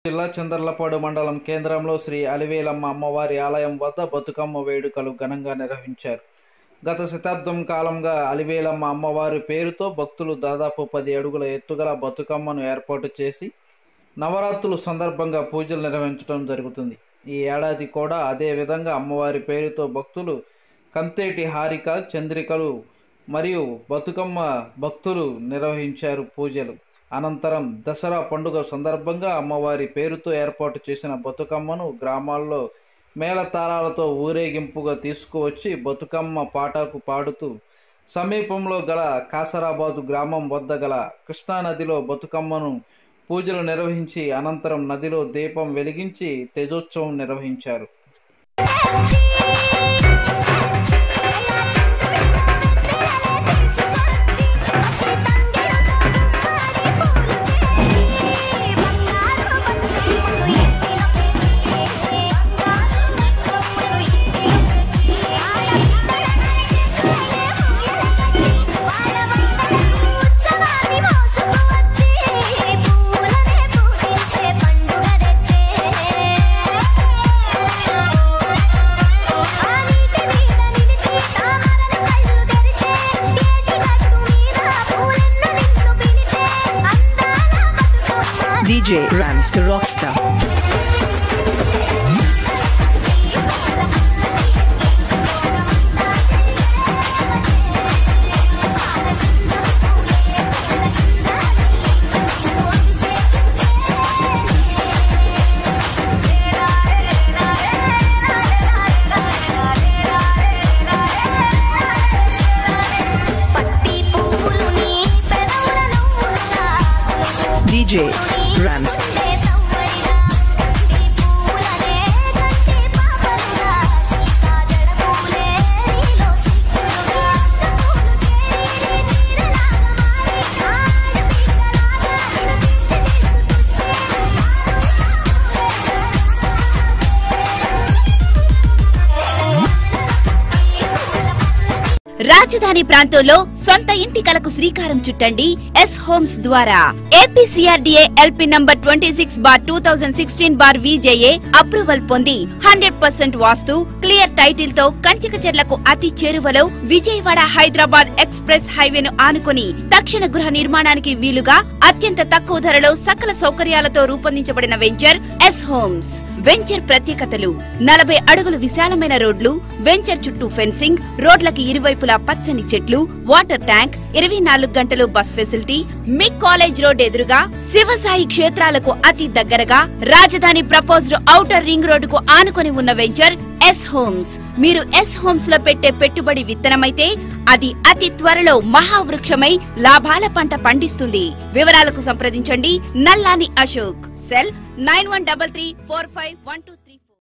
జిల్లా చంద్రలపాడు మండలం కేంద్రంలో శ్రీ అలివేలమ్మ అమ్మవారి ఆలయం వద్ద బతుకమ్మ వేడుకలు ఘనంగా నిర్వహించారు గత శతాబ్దం కాలంగా అలివేలమ్మ అమ్మవారి పేరుతో భక్తులు దాదాపు పది అడుగుల ఎత్తుగల బతుకమ్మను ఏర్పాటు చేసి నవరాత్రుల సందర్భంగా పూజలు నిర్వహించడం జరుగుతుంది ఈ ఏడాది కూడా అదే విధంగా అమ్మవారి పేరుతో భక్తులు కంతేటి హారిక చంద్రికలు మరియు బతుకమ్మ భక్తులు నిర్వహించారు పూజలు అనంతరం దసరా పండుగ సందర్భంగా అమ్మవారి పేరుతో ఏర్పాటు చేసిన బతుకమ్మను గ్రామాల్లో మేళతాళాలతో ఊరేగింపుగా తీసుకువచ్చి బతుకమ్మ పాటకు పాడుతూ సమీపంలో గల కాసరాబాదు గ్రామం వద్ద గల కృష్ణానదిలో బతుకమ్మను పూజలు నిర్వహించి అనంతరం నదిలో దీపం వెలిగించి తేజోత్సవం నిర్వహించారు DJ Rams the Rockstar. DJ Rams. రాజధాని ప్రాంతంలో సొంత ఇంటి కలకు శ్రీకారం చుట్టండి ఎస్ హోమ్స్ ద్వారా APCRDA LP number twenty six bar two thousand sixteen bar VJA approval పొంది hundred percent vastu clear title తో కంచికచెర్లకు అతి చేరువలో విజయవాడ హైదరాబాద్ ఎక్స్ప్రెస్ హైవేను ఆనుకుని తక్షణ గృహ నిర్మాణానికి వీలుగా అత్యంత తక్కువ ధరలో సకల సౌకర్యాలతో రూపొందించబడిన వెంచర్ ఎస్ హోమ్స్ వెంచర్ ప్రత్యేకతలు నలభై అడుగులు విశాలమైన రోడ్లు వెంచర్ చుట్టూ ఫెన్సింగ్ రోడ్లకి ఇరువైపులా పచ్చని చెట్లు వాటర్ ట్యాంక్ ఇరవై నాలుగు గంటలు bus facility mid college road ఎదురుగా శివసాయి క్షేత్రాలకు అతి దగ్గరగా రాజధాని ప్రపోజ్డ్ ఔటర్ రింగ్ రోడ్డుకు ఆనుకొని ఉన్న వెంచర్ ఎస్ హోమ్స్ మీరు ఎస్ హోమ్స్ లో పెట్టే పెట్టుబడి విత్తనమైతే అది అతి త్వరలో మహావృక్షమై లాభాల పంట పండిస్తుంది వివరాలకు సంప్రదించండి Nallani Ashok cell nine one double three four five one two